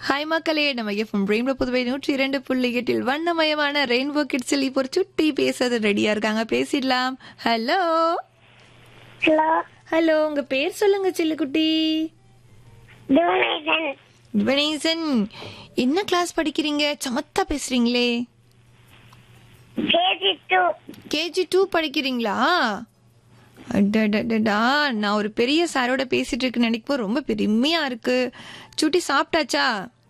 Hi மக்களே நம்ம FM rainbow Puduvai நூற்றி இரண்டு புள்ளி எட்டில் வண்ணமயமான ரெயின்போ கிட்ஸில் இப்போ ஒரு சுட்டி பேசுறது ரெடியா இருக்காங்க பேசிடலாம் ஹலோ ஹலோ ஹலோ உங்க பேர் சொல்லுங்க சில்லுக்குட்டி டொனேஷன் கணேசன் என்ன கிளாஸ் படிக்கிறீங்க சமத்தா பேசுறீங்களே கேஜி டூ கேஜி டூ படிக்கிறீங்களா அடடடடா நான் ஒரு பெரிய சாரோட பேசிட்டு இருக்குன்னு நினைக்கும் ரொம்ப பெருமையா இருக்கு சுட்டி சாப்பிட்டாச்சா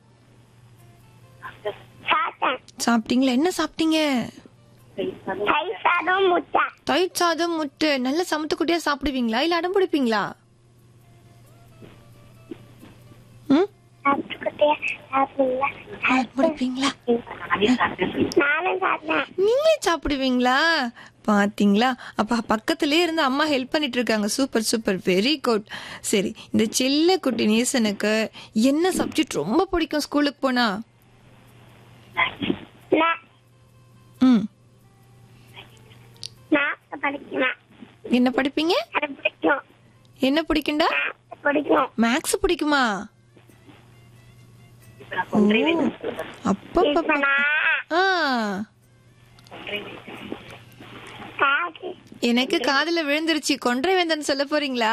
சாத்தன் சாப்பிட்டீங்களா என்ன சாப்பிட்டீங்க தை சாதம் முட்டை தயிர் சாதம் முட்டை நல்ல சமத்துக்குட்டியா சாப்பிடுவீங்களா இல்ல அடம் பிடிப்பீங்களா ம் சாப்பிட்டுக்கிட்டே சாப்பிடுங்களா அடம் பிடிப்பீங்களா நானும் சாப்பிட்டேன் நீங்க சாப்பிடுவீங்களா பாத்தீங்களா அப்ப பக்கத்திலே இருந்து அம்மா ஹெல்ப் பண்ணிட்டு இருக்காங்க சூப்பர் சூப்பர் வெரி குட் சரி இந்த செல்ல குட்டி நேசனுக்கு என்ன சப்ஜெக்ட் ரொம்ப பிடிக்கும் ஸ்கூலுக்கு போனா நான் ம் நான் படிக்கிறேன் என்ன படிப்பீங்க அது பிடிக்கும் என்ன பிடிக்கும்டா நான் பிடிக்கும் மேக்ஸ் பிடிக்குமா அப்ப இப்ப நான் ஆ காது எனக்கு காதுல விழுந்துருச்சு கொன்றை வேந்தன் சொல்ல போறீங்களா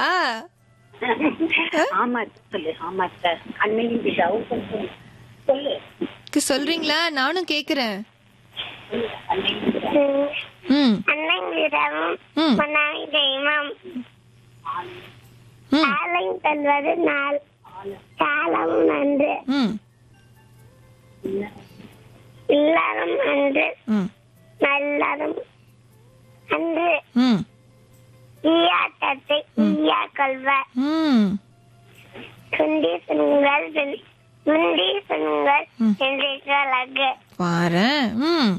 ஆமா சொல்லு ஆமா சார் அன்னைக்கு டவுட் சொல்லு சொல்லு க்கு சொல்றீங்களா நானும் கேக்குறேன் ம், ம் அன்னைங்கிடமும் ம். மன்னாவி தெய்வம் ம் காலை தல்வது நாள் காலம் நன்று ம் எல்லாரும் அன்று ம் நல்லதும் அன்று ம் ஈயாட்டத்தை ஈயா கொள்வ ம் குண்டீசனுங்கள் முண்டீசனுங்கள் ம். என்றைக்கு அழகு பாரேன் ம்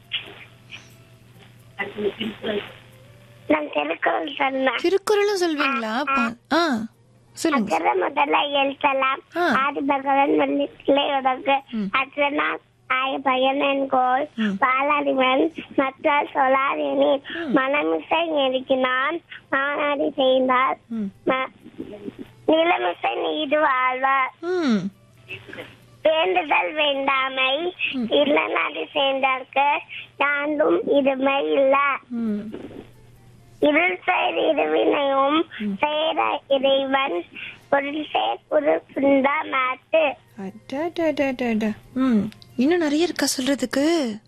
நம் திருக்குறள் சொன்ன திருக்குறளும் சொல்வீங்களா பா- ஆ சொல்லுங்க அக்கற முதல்ல எழுத்தலாம் ஆ. ஆதி பகவன் மல்லிகளை உனக்கு ம். அச்சனா ஆய பயனன் கோல் ம். பாலாதிவன் மற்ற சொல்லாதேனி மனமிசை நெருக்கினான் மாநாடி செய்தால் ம் ம- நிலமிசை நீடு வாழ்வார் ம் வேண்டுதல் வேண்டாமை இல்லநாடு சேர்ந்தார்க்கு யாண்டும் இதுமை இல்ல ம் இருள் சேர் இருவினையும் சேர இறைவன் பொருள் சேர் பொருள் சுந்தா மாட்டு அடடடடட. ம் இன்னும் நிறைய இருக்கா சொல்றதுக்கு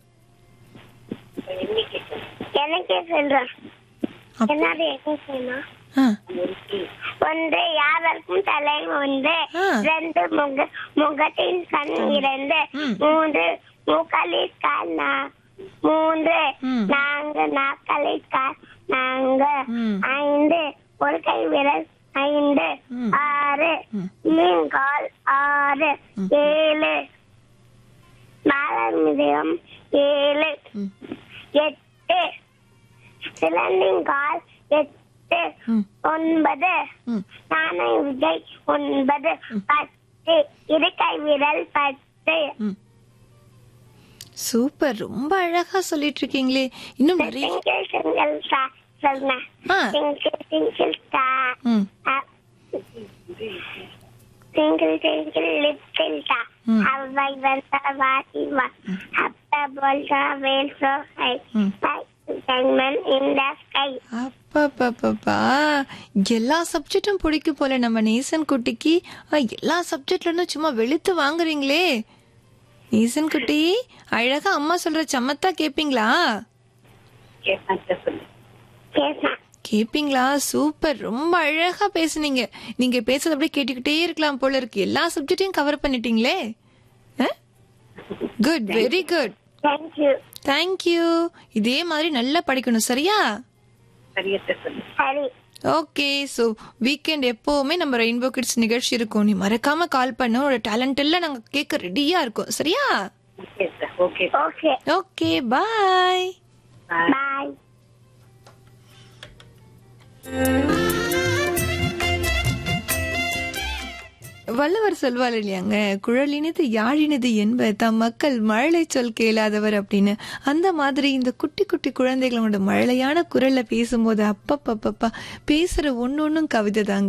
எனக்கே சொல்றேன் என்னது என்ன செய்யணும் ஆ ஒன்று யாவருக்கும் தலை ஒன்று ஆ. ரெண்டு முக முகத்தின் கண் இரண்டு ம். மூன்று முக்களில் கால் நா- மூன்று ம். நான்கு நாக்களில் கால் நான்கு ம். ஐந்து ஒரு கை விரல் ஐந்து ம். ஆறு ம். மீன் கால் ஆறு ம். ஏழு மலர் மிதயம் ஏழு ம் எட்டு சிலந்தின் கால் எட்டு ம் ஒன்பது ம் நாணய விஜய் ஒன்பது பத்து இருக்கை விரல் பத்து ம் சூப்பர் ரொம்ப அழகா சொல்லிட்டு இருக்கீங்களே இன்னும் நிறைய சிங்கிள் சிங்கிள் சா சொன்னேன் ஆ சிங்கிள் சிங்கிள் சா ம் சிங்கிள் சிங்கிள் லிட்டில் சா ம். அவ்வை வந்த வாசி வா அப்ப போல்சா வேல் சோ ஹை ம். செங்கமன் இந்த ஸ்கை அப்பப்பப்பா எல்லா சப்ஜெக்டும் பிடிக்கும் போல நம்ம நேசன் குட்டிக்கு ஆ, எல்லா சப்ஜெக்ட்ல இருந்தும் சும்மா வெளுத்து வாங்குறீங்களே நேசன் குட்டி அழகா அம்மா சொல்ற சமத்தா கேப்பீங்களா கேட்பேன் சார் சொல்லு கேசா கேப்பீங்களா சூப்பர் ரொம்ப அழகா பேசுனீங்க நீங்க பேசுறது அப்படியே கேட்டுக்கிட்டே இருக்கலாம் போல இருக்கு எல்லா சப்ஜெக்டையும் கவர் பண்ணிட்டீங்களே good very good thank you thank you இதே மாதிரி நல்லா படிக்கணும் சரியா சரியா சார் சொல்லு சரி ஓகே ஸோ வீக்கெண்ட் எப்போவுமே நம்ம ரெயின்போ கிட்ஸ் நிகழ்ச்சி இருக்கும் நீ மறக்காம கால் பண்ண உன்னோட டேலண்ட் எல்லாம் நாங்கள் கேட்க ரெடியா இருக்கோம் சரியா okay sir okay okay okay bye bye Valluvar சொல்வார் இல்லையாங்க குழலினது யாழினது என்ப தம் மக்கள் மழலை சொல் கேளாதவர் அப்படின்னு அந்த மாதிரி இந்த குட்டி குட்டி குழந்தைகளோட மழலையான குரல்ல பேசும்போது அப்பப்பப்பப்பா பேசுற ஒன்னொன்னும் கவிதை தாங்க